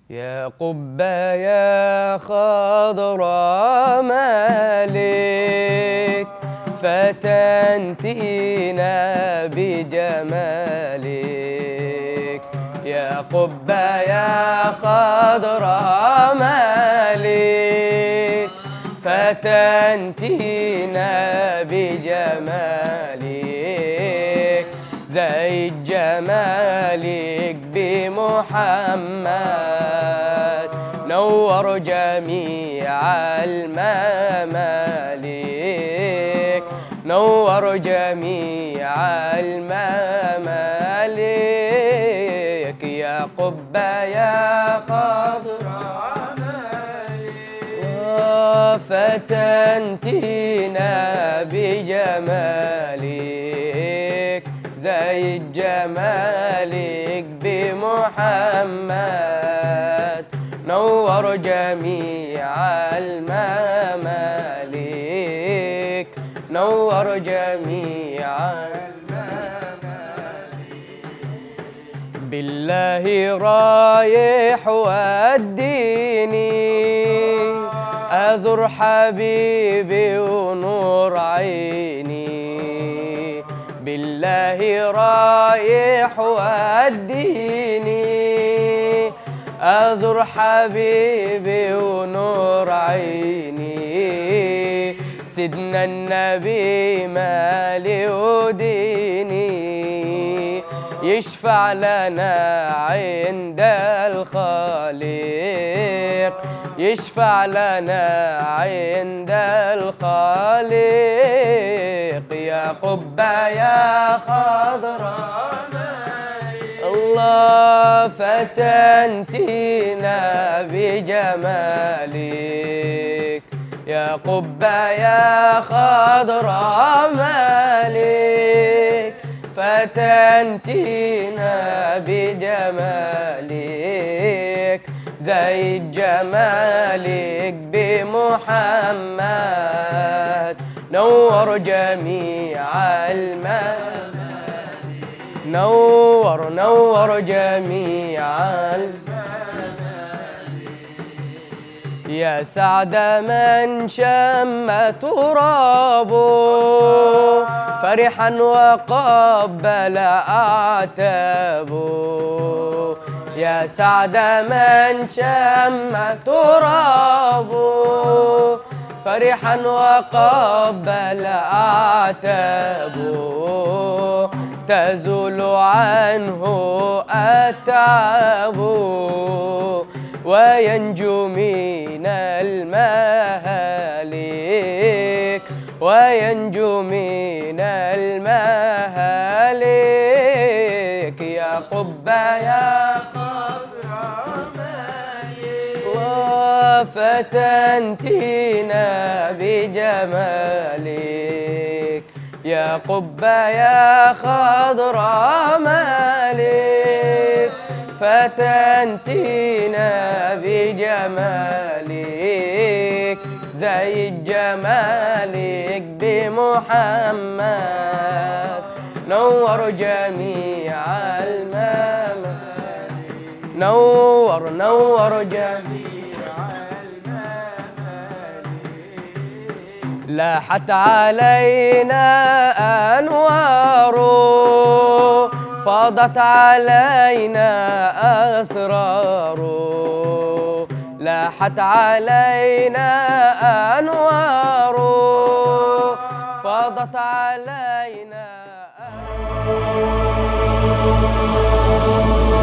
يا قبة يا خضرا مالك فتنتينا بجمالك يا قبة يا خضرا مالك فتنتينا بجمالك زي جمالك بمحمد نور جميع الممالك نور جميع الممالك يا قبة يا خضراء فتنتينا بجمالك زي جمالك بمحمد نور جميع الممالك نور جميع بالله رايح وديني أزر حبيبي ونور عيني بالله رايح وديني أزر حبيبي ونور عيني سيدنا النبي مالي وديني يشفع لنا عند الخالق يشفع لنا عند الخالق يا قبة يا خضراء الله فتنتينا بجمالك يا قبة يا خضراء مالك فتنتينا بجمالك زي جمالك بمحمد نور جميع الممالك نور نور جميع يا سعد من شم ترابه فرحا وقبل أعتابه يا سعد من شم ترابه فرحا وقبل أعتابه تزول عنه التعب وينجو من المهالك وينجو من المهالك يا قبة يا وفتنتينا بجمالك يا قبة يا خضراء مالك فتنتينا بجمالك زي جمالك بمحمد نور جميع الممالك نور نور جميع لاحت علينا أنوار فاضت علينا أسرار لاحت علينا أنوار فاضت علينا أنوار